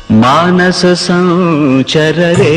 మానస సంచరరే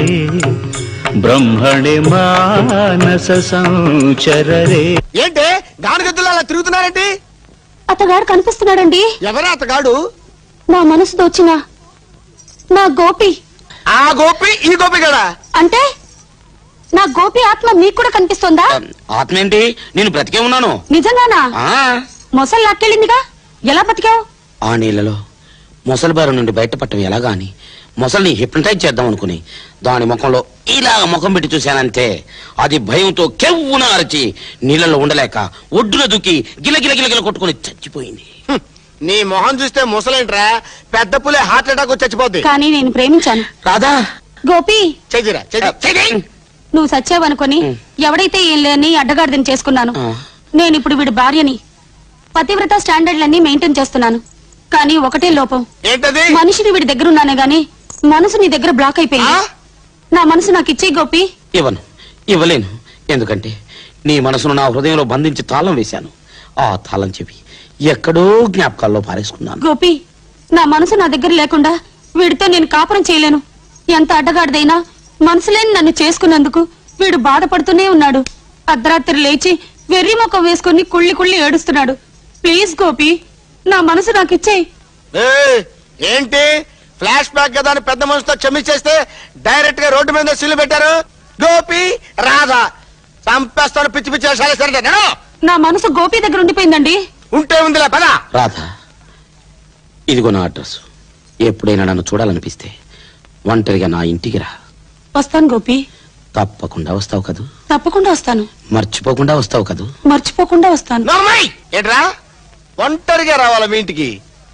బ్రహ్మణి మానస సంచరరే ఏంటి గానుగద్దులు అలా తిరుగుతున్నారేంటి అతగాడు కనిపిస్తున్నాడండి ఎవరా అతగాడు నా మనసు దోచిన నా గోపి ఆ గోపి ఈ గోపి గడా అంటే నా గోపి ఆత్మ మీకు కూడా కనిపిస్తోందా ఆత్మ ఏంటి నేను బ్రతికే ఉన్నాను నిజంగానా ఆ మొసలు లాక్కెళ్ళిందిగా ఎలా బతికావు ఆ నీళ్ళలో మొసలి బారి నుండి బయటపడటం ఎలాగా అని మొసలిని హిప్నటైజ్ చేద్దాం అనుకుని దాని ముఖంలో ఇలా ముఖం పెట్టి చూశానంతే అది భయంతో కెవ్వున అరచి నీళ్ళలో ఉండలేక ఒడ్డున దూకి గిలగిల గిలగిల కొట్టుకుని చచ్చిపోయింది హ్మ్. నీ మొహం చూస్తే ముసలేంట్రా పెద్ద పులే హార్ట్ అటాక్ వచ్చి చచ్చిపోద్ది కానీ నేను ప్రేమించాను రాధా గోపి చెదిరా చెది నువ్వు సచ్చావనుకొని ఎవడైతే ఏం లేని అడ్డగాడిదని చేసుకున్నాను ఆ. నేను ఇప్పుడు వీడి భార్యని పతివ్రత స్టాండర్డ్లన్నీ మెయింటైన్ చేస్తున్నాను కానీ ఒకటే లోపం ఏంటది మనిషిని వీడి దగ్గర ఉన్నానే గాని మనసు నీ దగ్గర బ్లాక్ అయిపోయింది ఆ? నా మనసు నాకు ఇచ్చే గోపి ఇవ్వను ఇవ్వలేను ఎందుకంటే నీ మనసును నా హృదయంలో బంధించి తాళం వేశాను ఆ తాళం చెవి ఎక్కడో జ్ఞాపకాల్లో పారేసుకున్నాను గోపి నా మనసు నా దగ్గర లేకుండా వీడితో నేను కాపురం చేయలేను ఎంత అడ్డగాడిదైనా మనసు లేని నన్ను చేసుకున్నందుకు వీడు బాధపడుతూనే ఉన్నాడు అర్ధరాత్రి లేచి వెర్రి ముఖం వేసుకుని కుళ్ళి కుళ్ళి ఏడుస్తున్నాడు ప్లీజ్ గోపి నా మనసు నాకు ఇచ్చేయి ఏయ్, ఏంటి ఫ్లాష్ బ్యాక్ కదా అని పెద్ద మనిషితో క్షమించేస్తే డైరెక్ట్ గా రోడ్డు మీద సిల్లు పెట్టారు గోపి రాధా చంపేస్తాను పిచ్చి పిచ్చి వేషాలు సరే నేను నా మనసు గోపి దగ్గర ఉండిపోయిందండి ఉంటే ఉందిలే పద రాధా ఇదిగో నా అడ్రస్ ఎప్పుడైనా నన్ను చూడాలనిపిస్తే ఒంటరిగా నా ఇంటికి రా వస్తాను గోపి తప్పకుండా వస్తావు కదూ తప్పకుండా వస్తాను మర్చిపోకుండా వస్తావు కదూ మర్చిపోకుండా వస్తాను నోర్మై ఏంట్రా ఒంటరిగా రావాలా మీ ఇంటికి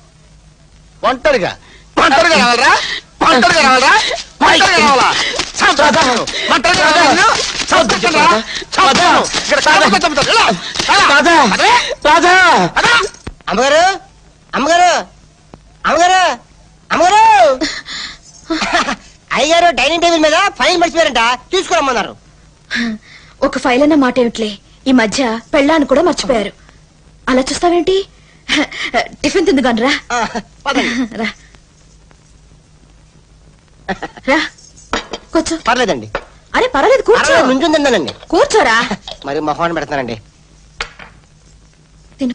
ఒంటరిగా ఒంటరిగా రావాలరా ఒంటరిగా రావాలరా ఒంటరిగా రావాలా చంపేస్తాను. ఒంటరిగా రావాలా నిన్ను? చంపేస్తాను రా. చంపేస్తాను. ఇక్కడ చంపేస్తా, చంపేస్తాను. ఎలా? ఎలా? అదే? రాధా అదే? అమ్మగారు అమ్మగారు అమ్మగారు అమ్మగారు అయ్యగారు డైనింగ్ టేబుల్ మీద ఫైల్ మర్చిపోయారంట తీసుకురమ్మన్నారు ఒక ఫైల్ అన్న మాట ఏమిట్లే ఈ మధ్య పెళ్ళాన్ని కూడా మర్చిపోయారు అలా చూస్తావేంటి టిఫిన్ తిందుగాని రా ఆ, పదండి. రా రా కూర్చో పర్లేదండి అరే పర్వాలేదు కూర్చో పర్లేదు నుంచుందండి కూర్చోరా మరి మొహాన్ని పెడతానండి తిను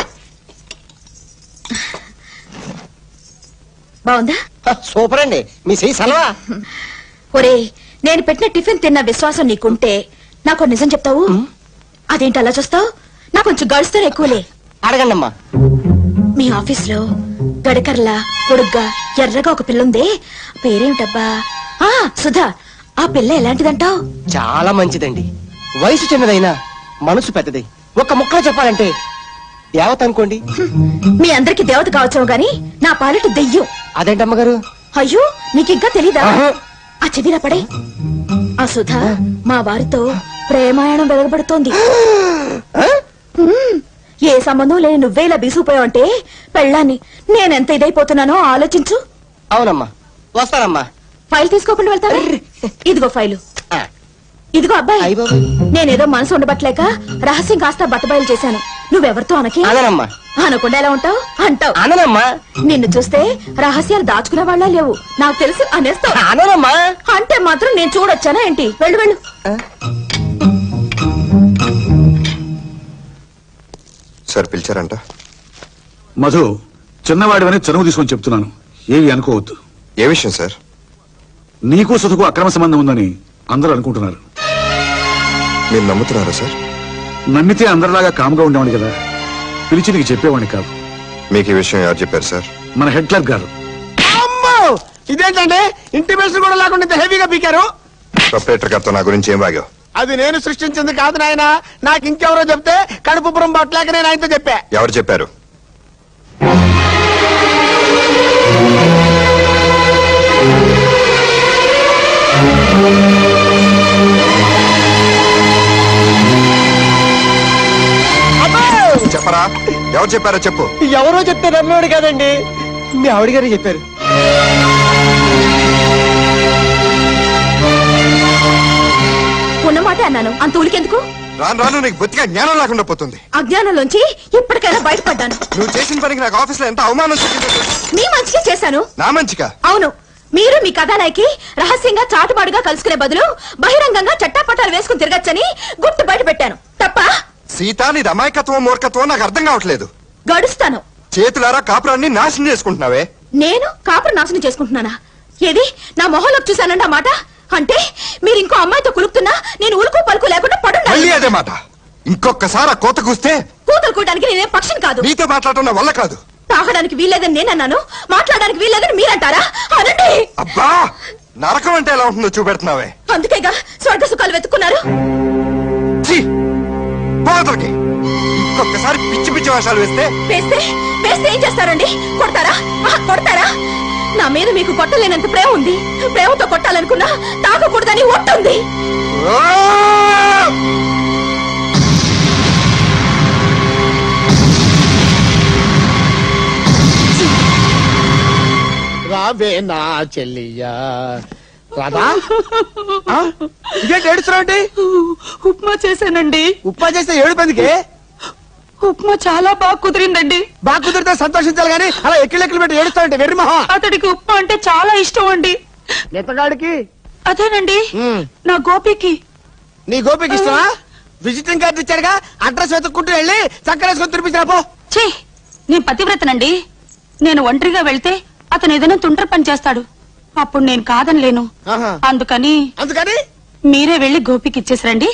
బాగుందా హ, సూపర్ అండి మీ చెయ్యి సలవా ఒరే నేను పెట్టిన టిఫిన్ తిన్న విశ్వాసం నీకుంటే నాకు నిజం చెప్తావు అదేంటి అలా చూస్తావు నాకు కొంచెం గడుస్తారు ఎక్కువలే అడగండి అమ్మా మీ ఆఫీస్ లో గడకర్లా పొడుగ్గా ఎర్రగా ఒక పిల్ల ఉంది పేరేమిటబ్బా ఆ సుధా ఆ పిల్ల ఎలాంటిదంటావు చాలా మంచిదండి వయసు చిన్నదైనా మనసు పెద్దది ఒక ముక్కలో చెప్పాలంటే దేవత అనుకోండి మీ అందరికి దేవత కావచ్చావు గాని నా పాలిటి దెయ్యం అదేంటమ్మగారు అయ్యో నీకింకా తెలీదా ఆహా. ఆ చెవిరా పడే ఆ సుధా మా వారితో ప్రేమాయణం వెలగబడుతోంది హ్మ్. ఏ సంబంధం లేని నువ్వే ఇలా బీసుకుపోయావంటే పెళ్ళాన్ని నేనెంత ఇదైపోతున్నానో ఆలోచించు అవునమ్మా వస్తానమ్మా ఫైల్ తీసుకోకుండా వెళ్తావా ఇదిగో ఫైలు ఆ, ఇదిగో అబ్బాయి అయ్ బాబోయ్. నేనేదో మనసు ఉండబట్టలేక రహస్యం కాస్త బట్టబయలు చేశాను నువ్వెవరితో అనకి అననమ్మా అనకుండా ఎలా ఉంటావు అంటావు అననమ్మా నిన్ను చూస్తే రహస్యాలు దాచుకునే వాళ్ళ లేవు నాకు తెలుసు అనేస్తావు అననమ్మా అంటే మాత్రం నేను చూడొచ్చానా ఏంటి వెళ్ళు వెళ్ళు సార్ పిలిచారంట మధు చిన్నవాడివని చనువు తీసుకొని చెప్తున్నాను ఏవి అనుకోవద్దు ఏ విషయం సార్ నీకు సుధకు అక్రమ సంబంధం ఉందని అందరూ అనుకుంటున్నారు మీరు నమ్ముతున్నారా సార్ నమ్మితే అందరిలాగా కామ్గా ఉండేవాడిని కదా పిలిచి నీకు చెప్పేవాడిని కాదు మీకు ఈ విషయం ఎవరు చెప్పారు సార్ మన హెడ్ క్లర్క్ గారు అమ్మో ఇదేంటండి ఇంటిమేషన్ కూడా లేకుండా ఇంత హెవీగా పీకారు ప్రొపరేటర్ గారితో నా గురించి ఏం వాగావు అది నేను సృష్టించింది కాదు నాయన నాకు ఇంకెవరో చెప్తే కడుపు పురం పట్టలేక నేను ఆయనతో చెప్పా ఎవరు చెప్పారు చెప్పరా ఎవరు చెప్పారో చెప్పు ఎవరో చెప్తే నమ్మేవాడు కాదండి మీ ఆవిడ గారు చెప్పారు ఉన్నమాట మాటే అన్నాను అంత ఉలికెందుకు రాను రాను నీకు బొత్తిగా జ్ఞానం లేకుండా పోతుంది అజ్ఞానంలోంచి ఇప్పటికైనా బయటపడ్డాను నువ్వు చేసిన పనికి నాకు ఆఫీస్ లో ఎంత అవమానం జరిగిందో తెలుసా? మీ మంచిగా చేశాను నా మంచిగా అవును మీరు మీ కథానాయకి రహస్యంగా చాటుబాటుగా కలుసుకునే బదులు బహిరంగంగా చట్టాపట్టాలు వేసుకుని తిరగచ్చని గుట్టు బయట పెట్టాను తప్ప సీత నీది అమాయకత్వం మూర్ఖత్వం నాకు అర్థం కావట్లేదు గడుస్తాను చేతులారా కాపురాన్ని నాశనం చేసుకుంటున్నావే నేను కాపురం నాశనం చేసుకుంటున్నానా ఏది నా మొహంలోకి చూశానండి ఆ మాట అంటే మీరు ఇంకో అమ్మాయితో కులుపుతున్నా నేను ఉలుకు పలుకు లేకుండా మళ్ళీ పడున్నాను అదే మాట ఇంకొకసారి ఆ కోత కూస్తే కూతురు కూయడానికి నేనే పక్షిని కాదు నీతో మాట్లాడటం నా వల్ల కాదు తాగడానికి వీల్లేదని నేనన్నాను మాట్లాడడానికి వీల్లేదని మీరంటారా అనండి అబ్బా నరకం అంటే ఎలా ఉంటుందో చూపెడుతున్నావే అందుకేగా స్వర్గ సుఖాలు వెతుక్కున్నారు ఛీ! పోతలకి ఇంకొకసారి పిచ్చి పిచ్చి వేషాలు వేస్తే వేస్తే వేస్తే ఏం చేస్తారండి కొడతారా ఆహా, కొడతారా నా మీద మీకు కొట్టలేనంత ప్రేమ ఉంది ప్రేమతో కొట్టాలనుకున్నా తాగకూడదని ఒట్టుంది ఆ! రావే నా చెల్లియా రాధా ఆ? ఇదేంటి ఏడుస్తున్నావు ఉప్మా చేశానండి ఉప్పా చేస్తే ఏడు పెందుకే ఉప్మా చాలా బాగా కుదిరిందండి బాగా కుదిరితే సంతోషించాలి కానీ అలా ఎక్కిళ్ళు ఎక్కిళ్ళు పెట్టి ఏడుస్తావంటే వెర్రి మహా అతడికి ఉప్మా అంటే చాలా ఇష్టం అండి నెత్తగాడికి అదేనండి ఉమ్. నా గోపికి నీ గోపికి ఇష్టమా విజిటింగ్ కార్డు ఇచ్చాడుగా అడ్రస్ వెతుక్కుంటూ వెళ్ళి చక్కరేసుకొని తినిపించిరా పో ఛీ నేను పతివ్రతనండి నేను ఒంటరిగా వెళ్తే అతను ఏదైనా తుండ్ర పని చేస్తాడు అప్పుడు నేను కాదనలేను ఆహా. అందుకని అందుకని మీరే వెళ్లి గోపికి ఇచ్చేసరండి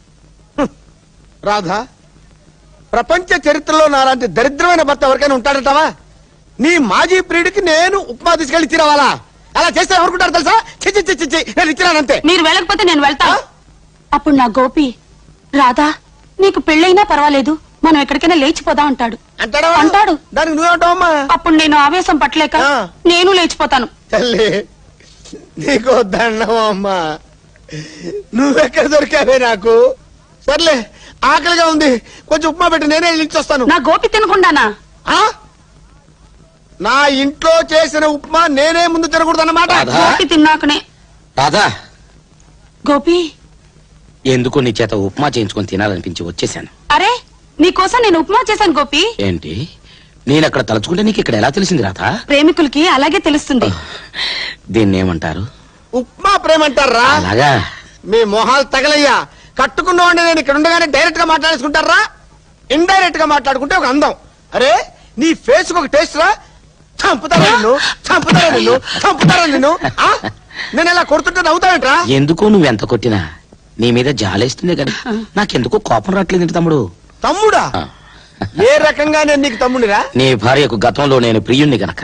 రాధా ప్రపంచ చరిత్రలో నాలాంటి దరిద్రమైన భర్త ఎవరికైనా ఉంటాడంటావా నీ మాజీ ప్రియుడికి నేను ఉప్మా తీసుకెళ్లి ఇచ్చిరావాలా అలా చేస్తే ఎవరుకుంటారు తెలుసా చిచ్చి చిచ్చి చి నేను ఇచ్చినానంతే మీరు వెళ్ళకపోతే నేను వెళ్తాను ఆ? అప్పుడు నా గోపి రాధా నీకు పెళ్ళైనా పర్వాలేదు మనం ఎక్కడికైనా లేచిపోదాం అంటాడు అంటాడా అంటాడు. దానికి నువ్వేమంటావమ్మా అప్పుడు నేను ఆవేశం పట్టలేక ఆ. నేను లేచిపోతాను తల్లి నీకు దండం అమ్మా నువ్వెక్కడ దొరికావే నాకు సర్లే ఆకలిగా ఉంది కొంచెం ఉప్మా పెట్టి నేనే వెళ్ళి వస్తాను నా గోపి తినకుండానా ఆ? నా ఇంట్లో చేసిన ఉప్మా నేనే ముందు తినకూడదన్నమాట రాధా. గోపి తిన్నాకనే రాధా గోపి ఎందుకు నీ చేత ఉప్మా చేయించుకొని తినాలనిపించి వచ్చేసాను అరే నీకోసం నేను ఉప్మా చేశాను గోపి ఏంటి నేను అక్కడ తలుచుకుంటే నీకు ఇక్కడ ఎలా తెలిసింది రాధా ప్రేమికులకి అలాగే తెలుస్తుంది దీన్ని ఏమంటారు ఉప్మా ప్రేమ అంటారా అలాగా మీ మొహాలు తగలయ్యా కట్టుకున్నవాడిని నేను ఇక్కడ ఉండగానే డైరెక్ట్ గా మాట్లాడేసుకుంటారా ఇండైరెక్ట్ గా మాట్లాడుకుంటే ఒక అందం అరే నీ ఫేస్ ఒక టేస్ట్ రా చంపుతారా నిన్ను చంపుతారా నిన్ను చంపుతారా నిన్ను ఆ? నేను ఇలా కొడుతుంటే నవ్వుతావేంట్రా ఎందుకు నువ్వెంత కొట్టినా నీ మీద జాలేస్తుంది కానీ నాకెందుకు కోపం రావట్లేదు తమ్ముడు తమ్ముడా ఆ. ఏ రకంగా నేను నీకు తమ్ముడిరా నీ భార్యకు గతంలో నేను ప్రియుణ్ణి గనక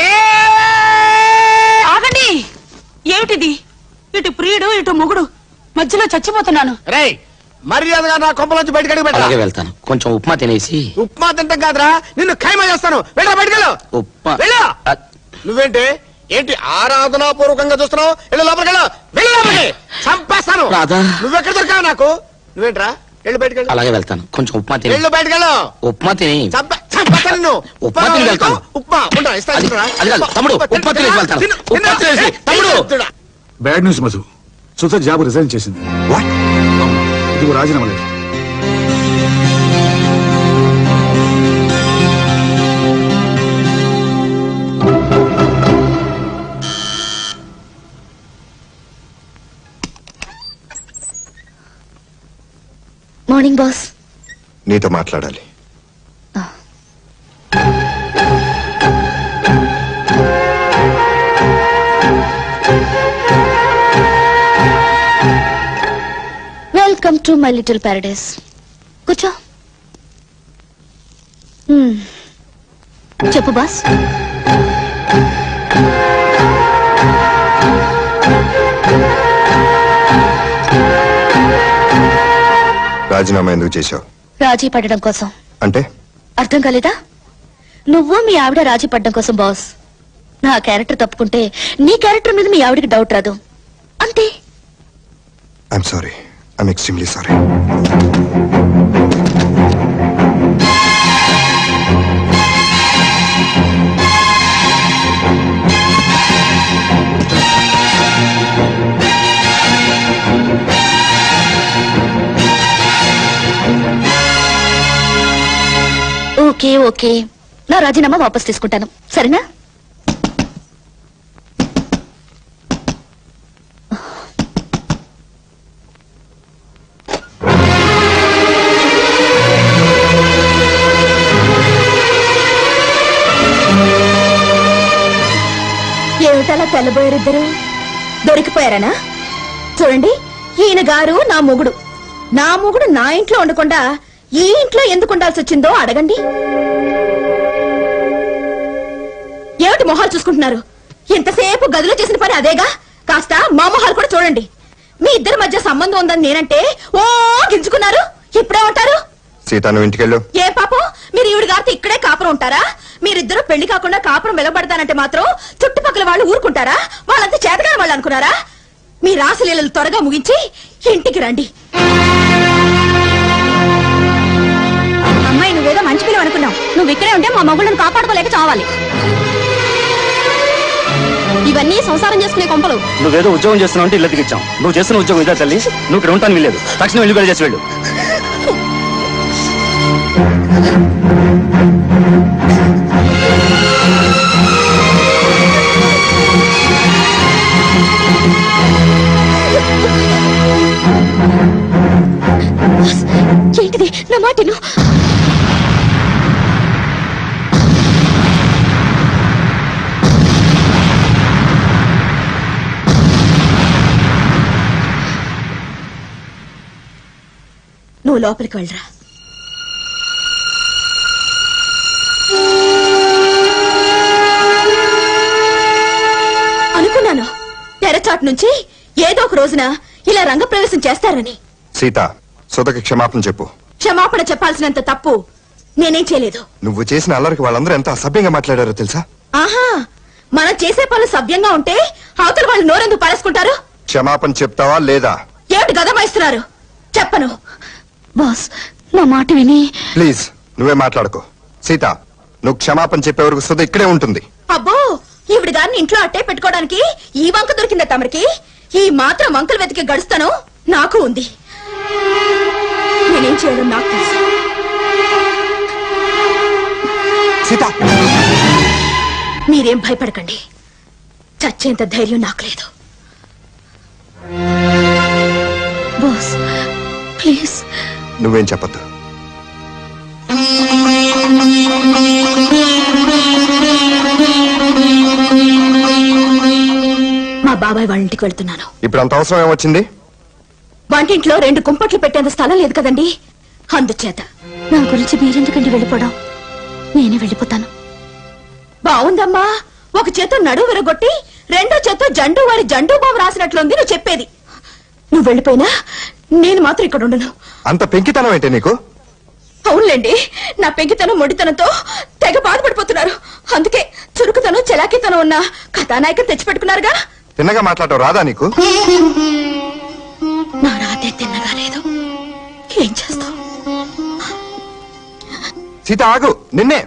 ఆగండి ఏమిటిది ఇటు ప్రియుడు ఇటు మొగుడు మధ్యలో చచ్చిపోతున్నాను రేయ్ మర్యాదగా నా కొంపలోంచి బయటకు అడిగి అలాగే పెట్టాలి వెళ్తాను కొంచెం ఉప్మా తినేసి ఉప్మా తింటాం కాదురా నిన్ను ఖైమా చేస్తాను వెళ్ళరా బయటకెళ్ళు ఉప్మా వెళ్ళు. ఆ, నువ్వేంటి ఏంటి ఆరాధనా పూర్వకంగా చూస్తున్నావు వెళ్ళు లోపలికి వెళ్ళు వెళ్ళు లోపలికి చంపేస్తాను రాధా. నువ్వెక్కడ దొరికావు నాకు నువ్వేంట్రా వెళ్ళు బయటకెళ్ళు అలాగే వెళ్తాను కొంచెం ఉప్మా తిని వెళ్ళు బయటకెళ్ళు ఉప్మా తిని చంప చంపేస్తాను నిన్ను ఉప్మా తిని కావాలా వెళ్తాను. నీకు? ఉప్మా ఉంటా ఇస్తా అది- ఇస్తున్నా. అది కాదు, తమ్ముడు, ఉప్మా తినేసి వెళ్తాను. తిను, ఉప్మా తిను. తినేసి, ఏ, తమ్ముడు. తిను. Bad news Madhu Sudha job resign చేసింది వాట్ ఇదిగో రాజీనామా లేదు మార్నింగ్ బాస్ నీతో మాట్లాడాలి welcome to my little paradise కూర్చో Hmm. చెప్పు బాస్ రాజీనామా ఎందుకు చేశావు రాజీ పడడం కోసం అంటే అర్థం కాలేదా నువ్వు మీ ఆవిడ రాజీ పడడం కోసం బాస్ నా క్యారెక్టర్ తప్పుకుంటే నీ క్యారెక్టర్ మీద మీ ఆవిడకి డౌట్ రాదు అంతే I'm sorry I'm extremely sorry okay okay నా రాజీనామా వాపస్ తీసుకుంటాను సరేనా ఏమిటలా తెల్లబోయారిద్దరు దొరికిపోయారనా చూడండి ఈయన గారు నా మొగుడు నా మొగుడు నా ఇంట్లో ఉండకుండా ఈ ఇంట్లో ఎందుకు ఉండాల్సి వచ్చిందో అడగండి ఏమిటి మొహాలు చూసుకుంటున్నారు ఇంతసేపు గదిలో చేసిన పని అదేగా కాస్త మా మొహాలు కూడా చూడండి మీ ఇద్దరి మధ్య సంబంధం ఉందని నేనంటే ఓ గింజుకున్నారు ఇప్పుడేమంటారు సీత నువ్వు ఇంటికెళ్ళు ఏ పాపం మీరు ఈవిడ గారితో ఇక్కడే కాపురం ఉంటారా మీరిద్దరూ పెళ్లి కాకుండా కాపురం వెలబడతానంటే మాత్రం చుట్టుపక్కల వాళ్ళు ఊరుకుంటారా వాళ్ళంతా చేతగాని వాళ్ళు అనుకున్నారా మీ రాసలీలలు త్వరగా ముగించి ఇంటికి రండి అమ్మాయి నువ్వేదో మంచి పిల్లలు అనుకున్నావు నువ్వు ఇక్కడే ఉంటే మా మగుళ్ళని కాపాడుకోలేక చావాలి ఇవన్నీ సంసారం చేసుకునే కొంపలు నువ్వేదో ఉద్యోగం చేస్తున్నావు అంటే ఇల్లు దిగిచ్చాం నువ్వు చేస్తున్న ఉద్యోగం ఇదే తల్లి నువ్వు ఇక్కడ ఉంటాను వీల్లేదు తక్షణం ఇల్లు కూడా చేసి వెళ్ళు ఏంటిది నా మాటను నువ్వు లోపలికి వెళ్ళరా అనుకున్నాను తెరచాటు నుంచి ఏదో ఒక రోజున ఇలా రంగప్రవేశం చేస్తారని సీత సుధకి క్షమాపణ చెప్పు క్షమాపణ చెప్పాల్సినంత తప్పు నేనేం చేయలేదు నువ్వు చేసిన అల్లరికి వాళ్ళందరూ ఎంత అసభ్యంగా మాట్లాడారో తెలుసా ఆహా మనం చేసే పనులు సవ్యంగా ఉంటే అవతల వాళ్ళు నోరెందుకు పడేసుకుంటారు క్షమాపణ చెప్తావా లేదా ఏమిటి గదమాయిస్తున్నారు చెప్పను బాస్ నా మాట విని ప్లీజ్ నువ్వే మాట్లాడుకో సీత నువ్వు క్షమాపణ చెప్పే వరకు సుధ ఇక్కడే ఉంటుంది అబ్బో ఈవిడ గారిని ఇంట్లో అట్టే పెట్టుకోవడానికి ఈ వంక దొరికిందా తమరికి ఈ మాత్రం వంకలు వెతికి గడుస్తాను నాకు ఉంది నేనేం చేయాలో నాకు తెలుసు సీత మీరేం భయపడకండి చచ్చేంత ధైర్యం నాకు లేదు బాస్ ప్లీజ్ నువ్వేం చెప్పద్దు మా బాబాయ్ వాళ్ళ ఇంటికి వెళ్తున్నాను ఇప్పుడు అంత అవసరం ఏమొచ్చింది వంటింట్లో రెండు కుంపట్లు పెట్టేంత స్థలం లేదు కదండి అందుచేత నా గురించి మీరెందుకండి వెళ్ళిపోవడం నేనే వెళ్ళిపోతాను బావుందమ్మా ఒక చేత్తో నడువు విరగొట్టి రెండో చేత్తో జండు వారి జండు బాబు రాసినట్లుంది నువ్వు చెప్పేది నువ్వు వెళ్ళిపోయినా నేను మాత్రం ఇక్కడ ఉండను అంత పెంకితనం ఏంటి నీకు అవునులేండి నా పెంకితనం మొడితనంతో తెగ బాధపడిపోతున్నారు అందుకే చురుకుతనం చెలాకితనం ఉన్న కథానాయకం తెచ్చిపెట్టుకున్నారుగా తిన్నగా మాట్లాడటం రాదా నీకు నా రాతే తిన్నగా లేదు ఏం చేస్తావు సీత ఆగు నిన్నే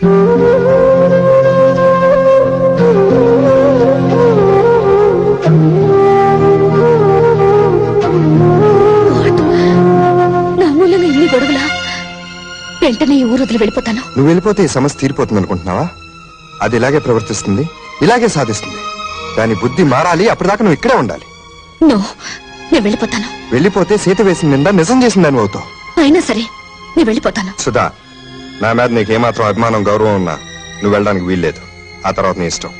నా మూలంగా ఇన్ని గొడవలా వెంటనే ఈ ఊరు వదిలి వెళ్ళిపోతాను నువ్వు వెళ్ళిపోతే ఈ సమస్య తీరిపోతుంది అనుకుంటున్నావా అది ఇలాగే ప్రవర్తిస్తుంది ఇలాగే సాధిస్తుంది దాని బుద్ధి మారాలి అప్పటిదాకా నువ్వు ఇక్కడే ఉండాలి నో నేను వెళ్ళిపోతాను వెళ్ళిపోతే సీత వేసిన నిండా నిజం చేసిన దాని అవుతావు అయినా సరే నేను వెళ్ళిపోతాను సుధా నా మీద నీకేమాత్రం అభిమానం గౌరవం ఉన్నా నువ్వు వెళ్ళడానికి వీల్లేదు ఆ తర్వాత నీ ఇష్టం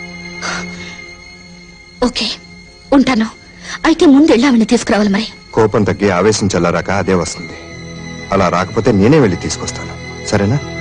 ఓకే ఉంటాను అయితే ముందు వెళ్ళి ఆవిడని తీసుకురావాలి మరి కోపం తగ్గి ఆవేశం చల్లారాక అదే వస్తుంది అలా రాకపోతే నేనే వెళ్ళి తీసుకొస్తాను సరేనా